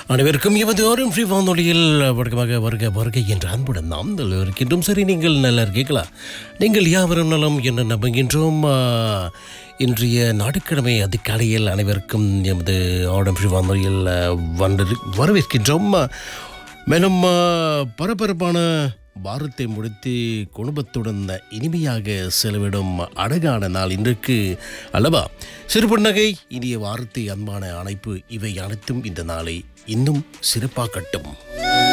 அனைவருக்கும் இருபதோறும் ஃப்ரீ வானொலியில் வழக்கமாக வருக வருகை என்ற அன்புடன் நாம் நல்ல இருக்கின்றோம் சரி நீங்கள் நல்லா இருக்கீங்களா நீங்கள் யாவரும் நலம் என்று நம்புகின்றோம் ஆ, இன்றைய நாடுக்கிழமை அதிகாலையில் அனைவருக்கும் எமது ஆடம் ஃப்ரீ வானொலியில் ஆ, வந்து வரவேற்கின்றோம் மேலும் ஆ, பரபரப்பான வாரத்தை முடித்து குடும்பத்துடன் இனிமையாக செலவிடும் அழகான நாள் இன்றைக்கு அல்லவா சிறுபுன்னகை இனிய வாரத்தை அன்பான அணைப்பு இவை அனைத்தும் இந்த நாளை இன்னும் சிறப்பாக்கட்டும்